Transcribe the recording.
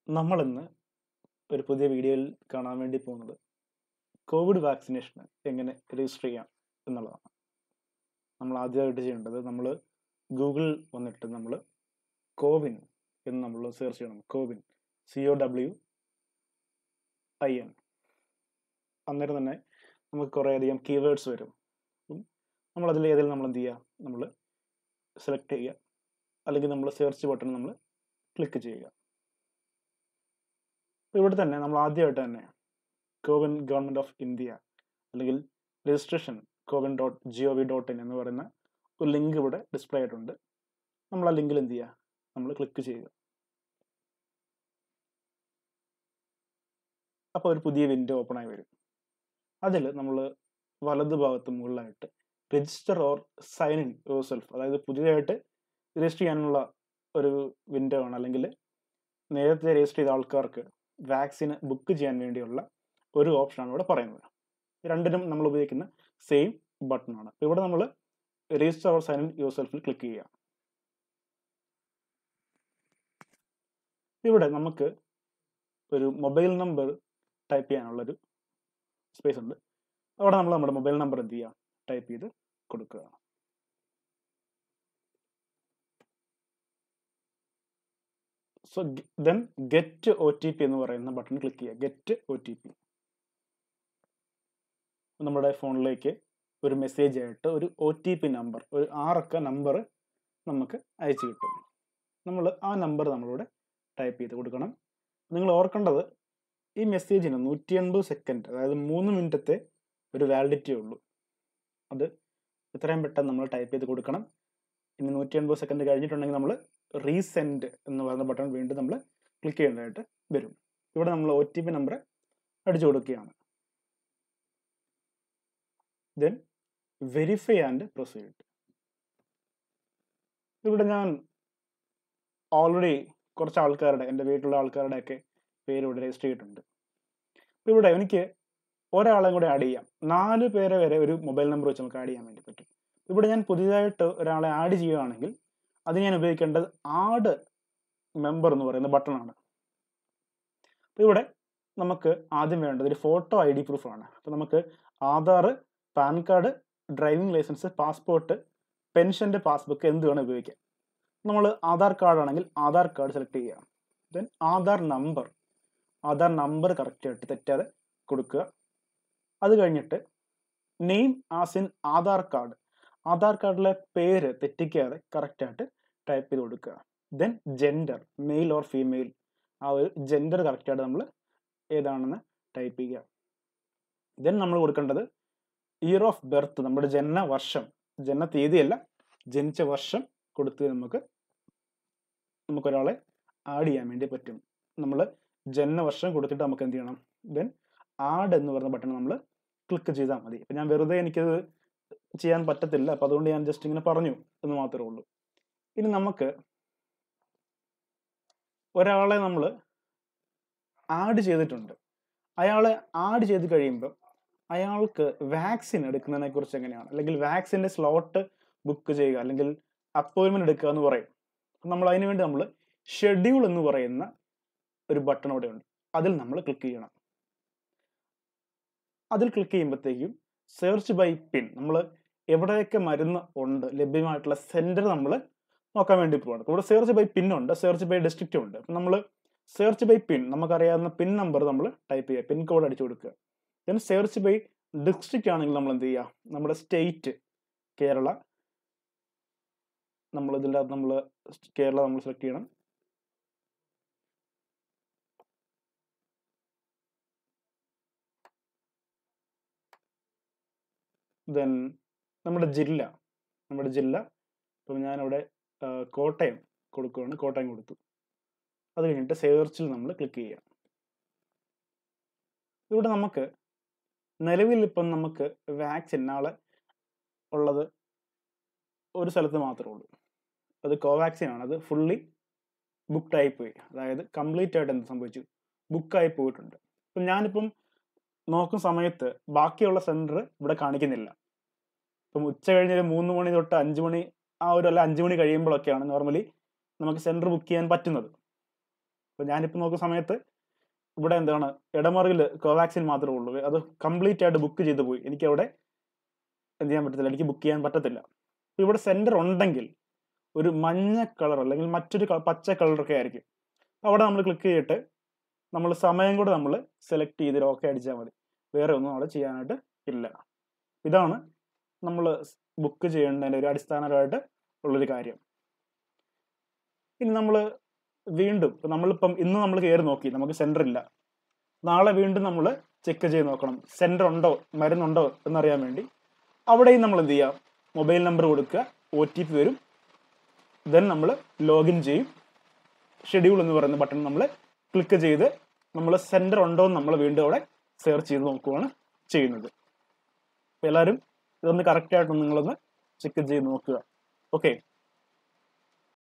നമ്മളിന്ന് ഒരു പുതിയ വീഡിയോയിൽ കാണാൻ വേണ്ടി പോകുന്നത് കോവിഡ് വാക്സിനേഷന് എങ്ങനെ രജിസ്റ്റർ ചെയ്യാം എന്നുള്ളതാണ് നമ്മൾ ആദ്യമായിട്ട് ചെയ്യേണ്ടത് നമ്മൾ ഗൂഗിൾ വന്നിട്ട് നമ്മൾ കോവിൻ എന്ന് നമ്മൾ സെർച്ച് ചെയ്യണം CoWIN C O W I N അന്നേരം തന്നെ നമുക്ക് കുറേയധികം കീവേഡ്സ് വരും നമ്മൾ അതിൽ ഏതെങ്കിലും നമ്മൾ എന്ത് ചെയ്യുക നമ്മൾ സെലക്ട് ചെയ്യുക അല്ലെങ്കിൽ നമ്മൾ സെർച്ച് ബട്ടൺ നമ്മൾ ക്ലിക്ക് ചെയ്യുക ഇവിടെ തന്നെ നമ്മൾ ആദ്യമായിട്ട് തന്നെ കോവിൻ ഗവൺമെൻറ് ഓഫ് ഇന്ത്യ അല്ലെങ്കിൽ registration CoWIN dot G O V dot in എന്ന് പറയുന്ന ഒരു ലിങ്ക് ഇവിടെ ഡിസ്പ്ലേ ആയിട്ടുണ്ട് നമ്മൾ ആ ലിങ്കിൽ എന്ത് ചെയ്യുക നമ്മൾ ക്ലിക്ക് ചെയ്യുക അപ്പോൾ ഒരു പുതിയ വിൻഡോ ഓപ്പൺ ആയി വരും അതിൽ നമ്മൾ വലത് ഭാഗത്ത് മുകളിലായിട്ട് register or sign in yourself അതായത് പുതിയതായിട്ട് രജിസ്റ്റർ ചെയ്യാനുള്ള ഒരു വിൻഡോ ആണ് അല്ലെങ്കിൽ നേരത്തെ രജിസ്റ്റർ ചെയ്ത ആൾക്കാർക്ക് വാക്സിന് ബുക്ക് ചെയ്യാൻ വേണ്ടിയുള്ള ഒരു ഓപ്ഷനാണ് ഇവിടെ പറയുന്നത് രണ്ടിനും നമ്മൾ ഉപയോഗിക്കുന്ന സെയിം ബട്ടൺ ആണ് ഇവിടെ നമ്മൾ register or sign in your സെൽഫിൽ ക്ലിക്ക് ചെയ്യുക ഇവിടെ നമുക്ക് ഒരു മൊബൈൽ നമ്പർ ടൈപ്പ് ചെയ്യാനുള്ളൊരു സ്പേസ് ഉണ്ട് അവിടെ നമ്മൾ നമ്മുടെ മൊബൈൽ നമ്പർ എന്ത് ചെയ്യുക ടൈപ്പ് ചെയ്ത് കൊടുക്കുക so then get O T P എന്ന് പറയുന്ന ബട്ടൺ ക്ലിക്ക് ചെയ്യുക ഗെറ്റ് ഒ ടി പി നമ്മുടെ ഫോണിലേക്ക് ഒരു മെസ്സേജ് ആയിട്ട് ഒരു ഒ ടി പി നമ്പർ ഒരു ആറക്ക നമ്പർ നമുക്ക് അയച്ചു കിട്ടും നമ്മൾ ആ നമ്പർ നമ്മളിവിടെ ടൈപ്പ് ചെയ്ത് കൊടുക്കണം നിങ്ങൾ ഓർക്കേണ്ടത് ഈ മെസ്സേജിന് നൂറ്റി എൺപത് സെക്കൻഡ് അതായത് മൂന്ന് മിനിറ്റത്തെ ഒരു വാലിഡിറ്റി ഉള്ളൂ അത് എത്രയും പെട്ടെന്ന് നമ്മൾ ടൈപ്പ് ചെയ്ത് കൊടുക്കണം ഇനി നൂറ്റി എൺപത് സെക്കൻഡ് കഴിഞ്ഞിട്ടുണ്ടെങ്കിൽ നമ്മൾ റീസെൻഡ് എന്ന് പറയുന്ന ബട്ടൺ വീണ്ടും നമ്മൾ ക്ലിക്ക് ചെയ്യേണ്ടതായിട്ട് വരും ഇവിടെ നമ്മൾ ഒ ടി പി നമ്പർ അടിച്ചു കൊടുക്കുകയാണ് ദെൻ വെരിഫൈ ആൻഡ് പ്രൊസീഡ് ഇവിടെ ഞാൻ ഓൾറെഡി കുറച്ച് ആൾക്കാരുടെ എൻ്റെ വീട്ടിലുള്ള ആൾക്കാരുടെ ഒക്കെ പേര് ഇവിടെ രജിസ്റ്റർ ചെയ്തിട്ടുണ്ട് അപ്പോൾ ഇവിടെ എനിക്ക് ഒരാളെ കൂടെ ആഡ് ചെയ്യാം നാല് പേരെ വരെ ഒരു മൊബൈൽ നമ്പർ വെച്ച് നമുക്ക് ആഡ് ചെയ്യാൻ വേണ്ടി പറ്റും ഇവിടെ ഞാൻ പുതിയതായിട്ട് ഒരാളെ ആഡ് ചെയ്യുകയാണെങ്കിൽ അത് ഞാൻ ഉപയോഗിക്കേണ്ടത് ആഡ് മെമ്പർ എന്ന് പറയുന്ന ബട്ടൺ ആണ് അപ്പോൾ ഇവിടെ നമുക്ക് ആദ്യം വേണ്ടത് ഒരു ഫോട്ടോ ഐ ഡി പ്രൂഫാണ് അപ്പോൾ നമുക്ക് Aadhaar PAN card driving licence passport പെൻഷൻ്റെ പാസ്ബുക്ക് എന്ത് വേണം ഉപയോഗിക്കാം നമ്മൾ ആധാർ കാർഡ് ആണെങ്കിൽ ആധാർ കാർഡ് സെലക്ട് ചെയ്യുക then Aadhaar number Aadhaar number കറക്റ്റായിട്ട് തെറ്റാതെ കൊടുക്കുക അത് കഴിഞ്ഞിട്ട് name as in Aadhaar card Aadhaar കാർഡിലെ പേര് തെറ്റിക്കാതെ കറക്റ്റായിട്ട് ടൈപ്പ് ചെയ്ത് കൊടുക്കുക then gender male or female ആ ഒരു ജെൻഡർ കറക്റ്റായിട്ട് നമ്മൾ ഏതാണെന്ന് ടൈപ്പ് ചെയ്യുക ദെൻ നമ്മൾ കൊടുക്കേണ്ടത് ഇയർ ഓഫ് ബർത്ത് നമ്മുടെ ജനന വർഷം ജനന തീയതിയല്ല ജനിച്ച വർഷം കൊടുത്ത് നമുക്ക് നമുക്കൊരാളെ ആഡ് ചെയ്യാൻ വേണ്ടി പറ്റും നമ്മൾ ജനന വർഷം കൊടുത്തിട്ട് നമുക്ക് എന്ത് ചെയ്യണം ദെൻ ആഡ് എന്ന് പറയുന്ന ബട്ടൺ നമ്മൾ ക്ലിക്ക് ചെയ്താൽ മതി അപ്പം ഞാൻ വെറുതെ എനിക്കത് ചെയ്യാൻ പറ്റത്തില്ല അപ്പം അതുകൊണ്ട് ഞാൻ ജസ്റ്റ് ഇങ്ങനെ പറഞ്ഞു എന്ന് മാത്രമേ ഉള്ളൂ ഇനി നമുക്ക് ഒരാളെ നമ്മൾ ആഡ് ചെയ്തിട്ടുണ്ട് അയാളെ ആഡ് ചെയ്ത് കഴിയുമ്പോൾ അയാൾക്ക് വാക്സിൻ എടുക്കുന്നതിനെ കുറിച്ച് എങ്ങനെയാണ് അല്ലെങ്കിൽ വാക്സിൻ്റെ സ്ലോട്ട് ബുക്ക് ചെയ്യുക അല്ലെങ്കിൽ അപ്പോയിൻമെന്റ് എടുക്കുക എന്ന് പറയും നമ്മൾ അതിനു വേണ്ടി നമ്മൾ ഷെഡ്യൂൾ എന്ന് പറയുന്ന ഒരു ബട്ടൺ അവിടെ ഉണ്ട് അതിൽ നമ്മൾ ക്ലിക്ക് ചെയ്യണം അതിൽ ക്ലിക്ക് ചെയ്യുമ്പോഴത്തേക്കും സെർച്ച് ബൈ പിൻ നമ്മൾ എവിടെയൊക്കെ മരുന്ന് ഉണ്ട് ലഭ്യമായിട്ടുള്ള സെന്റർ നമ്മൾ നോക്കാൻ വേണ്ടി പോവാണ് ഇവിടെ സെർച്ച് ബൈ പിൻ ഉണ്ട് സെർച്ച് ബൈ ഡിസ്ട്രിക്റ്റും ഉണ്ട് അപ്പം നമ്മൾ സെർച്ച് ബൈ പിൻ നമുക്കറിയാവുന്ന പിൻ നമ്പർ നമ്മൾ ടൈപ്പ് ചെയ്യുക പിൻ കോഡ് അടിച്ചു കൊടുക്കുക ദെൻ സെർച്ച് ബൈ ഡിസ്ട്രിക്റ്റ് ആണെങ്കിൽ നമ്മൾ എന്ത് ചെയ്യുക നമ്മുടെ സ്റ്റേറ്റ് കേരള നമ്മൾ ഇതിൻ്റെ അകത്ത് നമ്മൾ കേരള നമ്മൾ സെലക്ട് ചെയ്യണം ദെൻ നമ്മുടെ ജില്ല നമ്മുടെ ജില്ല ഇപ്പം ഞാനിവിടെ കോട്ടയം കൊടുക്കുകയാണ് കോട്ടയം കൊടുത്തു അത് കഴിഞ്ഞിട്ട് സെർച്ചിൽ നമ്മൾ ക്ലിക്ക് ചെയ്യാം ഇവിടെ നമുക്ക് നിലവിൽ ഇപ്പം നമുക്ക് വാക്സിൻ നാളെ ഉള്ളത് ഒരു സ്ഥലത്ത് മാത്രമേ ഉള്ളൂ അത് കോവാക്സിൻ ആണ് അത് ഫുള്ളി ബുക്ക്ഡ് ആയി പോയി അതായത് കംപ്ലീറ്റ് ആയിട്ട് എന്ത് സംഭവിച്ചു ബുക്കായി പോയിട്ടുണ്ട് ഇപ്പം ഞാനിപ്പം നോക്കുന്ന സമയത്ത് ബാക്കിയുള്ള സെൻറ്റർ ഇവിടെ കാണിക്കുന്നില്ല ഇപ്പം ഉച്ച കഴിഞ്ഞ് ഒരു മൂന്ന് മണി തൊട്ട് അഞ്ച് മണി ആ ഒരു അല്ല അഞ്ച് മണി കഴിയുമ്പോഴൊക്കെയാണ് നോർമലി നമുക്ക് സെൻറ്റർ ബുക്ക് ചെയ്യാൻ പറ്റുന്നത് അപ്പോൾ ഞാനിപ്പോൾ നോക്കുന്ന സമയത്ത് ഇവിടെ എന്താണ് ഇടമറിയിൽ കോവാക്സിൻ മാത്രമേ ഉള്ളൂ അത് കംപ്ലീറ്റ് ആയിട്ട് ബുക്ക് ചെയ്ത് പോയി എനിക്ക് അവിടെ എന്ത് ചെയ്യാൻ പറ്റത്തില്ല എനിക്ക് ബുക്ക് ചെയ്യാൻ പറ്റത്തില്ല അപ്പോൾ ഇവിടെ സെൻറ്റർ ഉണ്ടെങ്കിൽ ഒരു മഞ്ഞ കളർ അല്ലെങ്കിൽ മറ്റൊരു ക- പച്ച കളറൊക്കെ ആയിരിക്കും അവിടെ നമ്മൾ ക്ലിക്ക് ചെയ്തിട്ട് നമ്മൾ സമയം കൂടെ നമ്മൾ സെലക്ട് ചെയ്ത് ഓക്കെ അടിച്ചാൽ മതി വേറെ ഒന്നും അവിടെ ചെയ്യാനായിട്ട് ഇല്ല ഇതാണ് നമ്മൾ ബുക്ക് ചെയ്യേണ്ടതിൻ്റെ ഒരു അടിസ്ഥാനപരമായിട്ട് ഉള്ളൊരു കാര്യം ഇനി നമ്മൾ വീണ്ടും ഇപ്പം നമ്മളിപ്പം ഇന്ന് നമ്മൾ കയറി നോക്കി നമുക്ക് സെൻറ്റർ ഇല്ല നാളെ വീണ്ടും നമ്മൾ ചെക്ക് ചെയ്ത് നോക്കണം സെൻറ്റർ ഉണ്ടോ മരുന്നുണ്ടോ എന്നറിയാൻ വേണ്ടി അവിടെയും നമ്മൾ എന്ത് ചെയ്യുക മൊബൈൽ നമ്പർ കൊടുക്കുക ഒ ടി പി വരും ദെൻ നമ്മൾ ലോഗിൻ ചെയ്യും ഷെഡ്യൂൾ എന്ന് പറയുന്ന ബട്ടൺ നമ്മൾ ക്ലിക്ക് ചെയ്ത് നമ്മൾ സെൻറ്റർ ഉണ്ടോ എന്ന് നമ്മൾ വീണ്ടും അവിടെ സെർച്ച് ചെയ്ത് നോക്കുകയാണ് ചെയ്യുന്നത് അപ്പോൾ എല്ലാവരും ഇതൊന്ന് കറക്റ്റായിട്ടൊന്ന് നിങ്ങളൊന്ന് ചെക്ക് ചെയ്ത് നോക്കുക ഓക്കെ